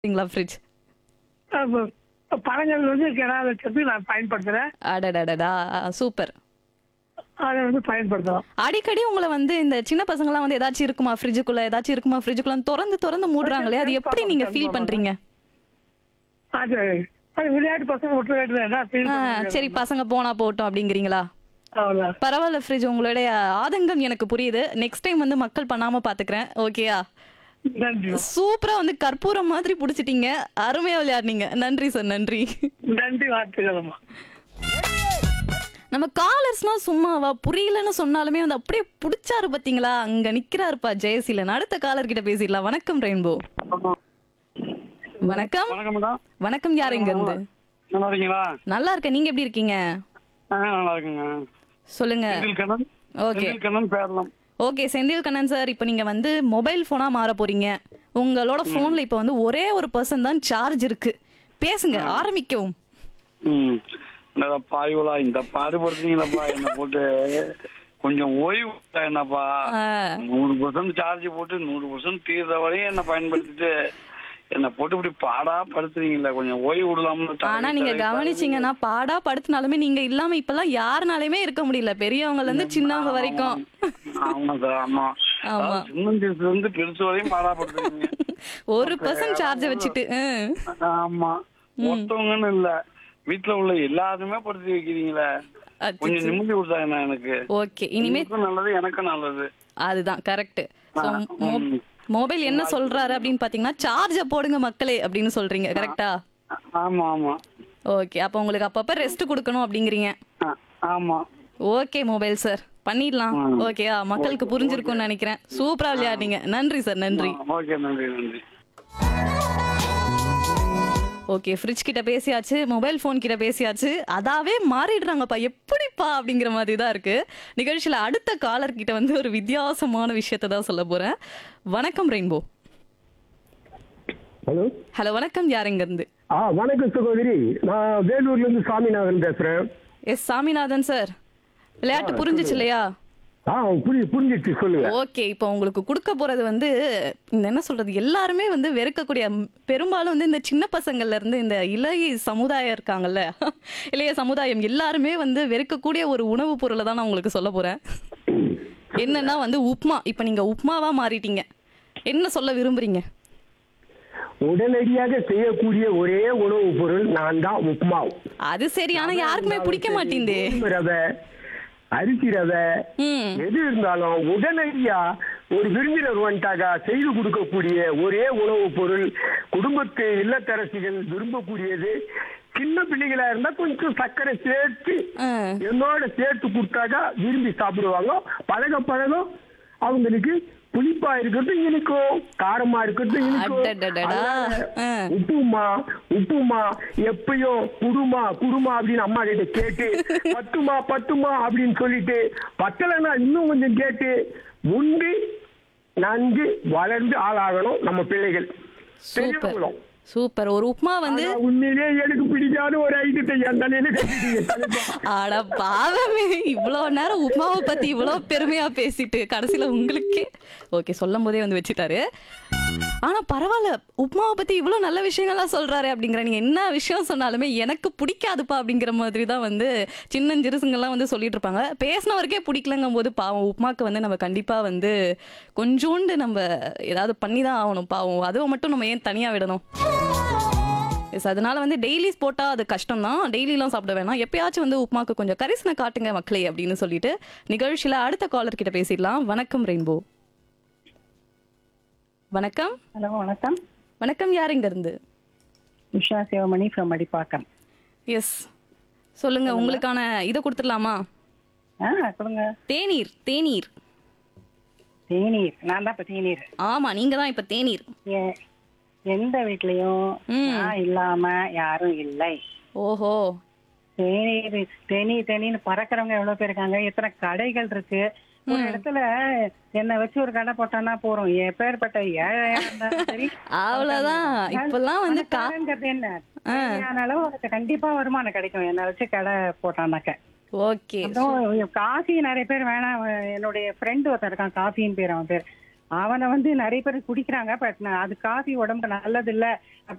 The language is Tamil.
ங்களா ஃப்ரிட்ஜ் அப்ப பழங்கள் வந்து கிடா வச்சதுக்கு நான் பயன்படுத்துறேன் அடடடடா சூப்பர் அதை வந்து பயன்படுத்தலாம் அடிக்கடி உங்களை வந்து இந்த சின்ன பசங்கலாம் வந்து ஏதாச்சும் இருக்குமா ஃப்ரிட்ஜுக்குள்ள ஏதாச்சும் இருக்குமா ஃப்ரிட்ஜுக்குள்ள திறந்து திறந்து மூடுறாங்களே அது எப்படி நீங்க ஃபீல் பண்றீங்க அது அது விளையாட்டு பசங்க விட்டு விளையாட்டு தான் என்ன feel ஆ, பண்ண முடியாது. சரி பசங்க போனா போகட்டும் அப்படிங்கிறீங்களா அவ்வளவுதான். பரவாயில்ல ஃப்ரிட்ஜ் உங்களுடைய ஆதங்கம் எனக்கு புரியுது நெக்ஸ்ட் டைம் வந்து மக்கள் பண்ணாம பாத்துக்கிறேன் ஓகேயா நன்றி சூப்பரா வந்து கற்பூரம் மாதிரி புடிச்சிட்டீங்க அருமையா விளையாடுனீங்க நன்றி சார் நன்றி நன்றி வாழ்த்துக்களம்மா நம்ம காலர்ஸ்னா சும்மாவா புரியலன்னு சொன்னாலுமே வந்து அப்படியே புடிச்சாரு பாத்தீங்களா அங்க நிக்கிறாருப்பா ஜெயசீலன் அடுத்த காலர் கிட்ட பேசிடலாம் வணக்கம் ரெயின்போ வணக்கம் வணக்கம் மேடம் வணக்கம் யார் இங்க இருந்து நல்லா இருக்கீங்களா நல்லா இருக்கேன் நீங்க எப்படி இருக்கீங்க ஆ நல்லா இருக்குங்க சொல்லுங்க செந்தில் கண்ணன் ஓகே செந்தில் கண்ணன் பேரலாம் ஓகே செந்தில் கண்ணன் சார் இப்போ நீங்க வந்து மொபைல் போனா மாற போறீங்க உங்களோட போன்ல இப்போ வந்து ஒரே ஒரு பர்சன் தான் சார்ஜ் இருக்கு பேசுங்க ஆரம்பிக்கவும் ம் இந்த பாய்வலா இந்த பாடுபடுத்துறீங்களப்பா என்ன போட்டு கொஞ்சம் ஓய்வு விட்டா என்னப்பா ஆ, நூறு பர்சன்ட் சார்ஜ் போட்டு நூறு பர்சன்ட் தீர்ற வரையும் என்ன பயன்படுத்திட்டு என்ன போட்டு இப்படி பாடா படுத்துறீங்களா கொஞ்சம் ஓய்வு விடலாம்னு ஆனா நீங்க கவனிச்சீங்கன்னா பாடா படுத்தினாலுமே நீங்க இல்லாம இப்பெல்லாம் யாருனாலுமே இருக்க முடியல பெரியவங்கல இருந்து சின்னவங்க வரைக்கும் ஆமா சார் ஆமா ஆமா. அதாவது சின்ன வயசுல இருந்து பெருசு வரையும் பாடா படுத்துறீங்க ஒரு பர்சன்ட் சார்ஜ வச்சுட்டு ம். ஆமா ஒருத்தவங்கன்னு இல்ல வீட்டுல உள்ள எல்லாருமே படுத்தி வைக்கிறீங்களே கொஞ்சம் அச்சச்சோ. நிம்மதி கொடுத்தா என்ன எனக்கு ஓகே இனிமே உங்களுக்கும் நல்லது எனக்கும் நல்லது அதுதான் கரெக்ட் ஆ, ம். மொபைல் என்ன சொல்றாரு அப்படின்னு பாத்தீங்கன்னா சார்ஜ போடுங்க மக்களே அப்படின்னு சொல்றீங்க கரெக்டா ஆமா ஆமா ஓகே அப்ப உங்களுக்கு அப்பப்ப ரெஸ்ட் கொடுக்கணும் அப்படிங்கிறீங்க ஆ, ஆமா ஓகே மொபைல் சார் பண்ணிடலாம் ம். ஓகேயா மக்களுக்கு புரிஞ்சிருக்கும்னு நினைக்கிறேன் சூப்பரா விளையாடுனீங்க நன்றி சார் நன்றி ஓகே நன்றி நன்றி ஓகே ஃப்ரிட்ஜ் கிட்ட பேசியாச்சு மொபைல் ஃபோன் கிட்ட பேசியாச்சு அதாவே மாறிடுறாங்கப்பா எப்படிப்பா அப்படிங்கிற மாதிரி தான் இருக்கு நிகழ்ச்சியில அடுத்த காலர் கிட்ட வந்து ஒரு வித்தியாசமான விஷயத்தை தான் சொல்ல போறேன் வணக்கம் ரெயின்போ ஹலோ ஹலோ வணக்கம் யார் இங்க இருந்து ஆ வணக்கம் சகோதரி நான் வேலூர்ல இருந்து சாமிநாதன் பேசுறேன் எஸ் சாமிநாதன் சார் விளையாட்டு புரிஞ்சுச்சு இல்லையா ஆ புரிய புரிஞ்சிச்சு சொல்லுங்க ஓகே இப்போ உங்களுக்கு கொடுக்க போறது வந்து இந்த என்ன சொல்றது எல்லாருமே வந்து வெறுக்கக்கூடிய ம், பெரும்பாலும் வந்து இந்த சின்ன பசங்கள்ல இருந்து இந்த இளைய சமுதாயம் இருக்காங்கல்ல இளைய சமுதாயம் எல்லாருமே வந்து வெறுக்கக்கூடிய ஒரு உணவுப் பொருளை தான் நான் உங்களுக்கு சொல்ல போறேன் என்னன்னா வந்து உப்மா இப்போ நீங்க உப்மாவா மாறிட்டீங்க என்ன சொல்ல விரும்புறீங்க உடனடியாக செய்யக்கூடிய ஒரே உணவுப் பொருள் நான் தான் உப்புமா அது சரி ஆனா யாருக்குமே பிடிக்க மாட்டேங்குதே கோதுமை ரவை அரிசி ரவை ம் எது இருந்தாலும் உடனடியா ஒரு விருந்தினர் வந்துட்டாக செய்து கொடுக்கக்கூடிய ஒரே உணவுப் பொருள் குடும்பத்து இல்லத்தரசிகள் விரும்பக்கூடியது சின்ன பிள்ளைகளா இருந்தா கொஞ்சம் சர்க்கரை சேர்த்து ஆ. என்னோட சேர்த்து கொடுத்தாக்கா விரும்பி சாப்பிடுவாங்க பழக பழக அவங்களுக்கு புளிப்பா இருக்கிறது இனிக்கும் காரமா இருக்கிறது இனிக்கும் அடடடடா. அதனால ஆ. உப்புமா உப்புமா எப்பயும் குடுமா குடுமா அப்படின்னு அம்மா கிட்ட கேட்டு பத்துமா பத்துமா அப்படின்னு சொல்லிட்டு பத்தலைன்னா இன்னும் கொஞ்சம் கேட்டு முந்தி நன்கு வளர்ந்து ஆளாகணும் நம்ம பிள்ளைகள் சூப்பர் பெரியவங்களும். சூப்பர் ஒரு உப்மா வந்து ஆனா உண்மையிலேயே எனக்கு பிடிக்காத ஒரு ஐட்டத்தை என் தலையில கட்டிட்டீங்க தலைப்பா. அட பாவமே இவ்வளவு நேரம் உப்மாவை பத்தி இவ்வளவு பெருமையா பேசிட்டு கடைசியில உங்களுக்கே ஓகே சொல்லும் போதே வந்து வச்சுட்டாரு ஆனா பரவாயில்ல உப்மாவை பத்தி இவ்வளவு நல்ல விஷயங்கள்லாம் சொல்றாரு அப்படிங்கிற நீங்க என்ன விஷயம் சொன்னாலுமே எனக்கு பிடிக்காதுப்பா அப்படிங்கிற மாதிரி தான் வந்து சின்னஞ்சிறுசுங்கெல்லாம் வந்து சொல்லிட்டு இருப்பாங்க பேசினவருக்கே பிடிக்கலங்கும் போது பாவம் உப்மாக்கு வந்து நம்ம கண்டிப்பா வந்து கொஞ்சோண்டு நம்ம ஏதாவது பண்ணி தான் ஆகணும் பாவம் அதுவை மட்டும் நம்ம ஏன் தனியா விடணும் எஸ் அதனால வந்து டெய்லிஸ் போட்டா அது கஷ்டம் தான் டெய்லிலாம் சாப்பிட வேணாம் எப்பயாச்சும் வந்து உப்புமாக்கு கொஞ்சம் கரிசனை காட்டுங்க மக்களே அப்படின்னு சொல்லிட்டு நிகழ்ச்சியில அடுத்த காலர் கிட்ட பேசிடலாம் வணக்கம் ரெயின்போ வணக்கம் ஹலோ வணக்கம் வணக்கம் யார் இங்க இருந்து உஷா சிவமணி ஃப்ரம் அடிப்பாக்கம் எஸ் சொல்லுங்க உங்களுக்கான இதை கொடுத்துடலாமா ஆ கொடுங்க தேநீர் தேநீர் தேநீர் நான் தான் இப்போ தேநீர் ஆமா நீங்க தான் இப்ப தேநீர் எ- எந்த வீட்லயும் ம். நான் இல்லாம யாரும் இல்லை ஓஹோ தேநீர் தேநீர் தேநீர்னு பறக்கிறவங்க எவ்வளவு பேர் இருக்காங்க எத்தனை கடைகள் இருக்கு ஒரு இடத்துல என்ன வச்சு ஒரு கடை போட்டான்னா போறோம் எப்பேற்பட்ட ஏழையா இருந்தாலும் சரி அவ்வளவுதான் இப்பெல்லாம் வந்து கா பணக்காரங்கிறது என்ன தேவையான அளவு அதுக்கு கண்டிப்பா வருமானம் கிடைக்கும் என்ன வச்சு கடை போட்டானாக்க ஓகே அப்புறம் காஃபி நிறைய பேர் வேணாம் என்னுடைய ஃப்ரெண்ட் ஒருத்தன் இருக்கான் காஃபின்னு பேர் அவன் பேர் அவனை வந்து நிறைய பேர் குடிக்கிறாங்க பட் அது காஃபி உடம்புக்கு நல்லது இல்ல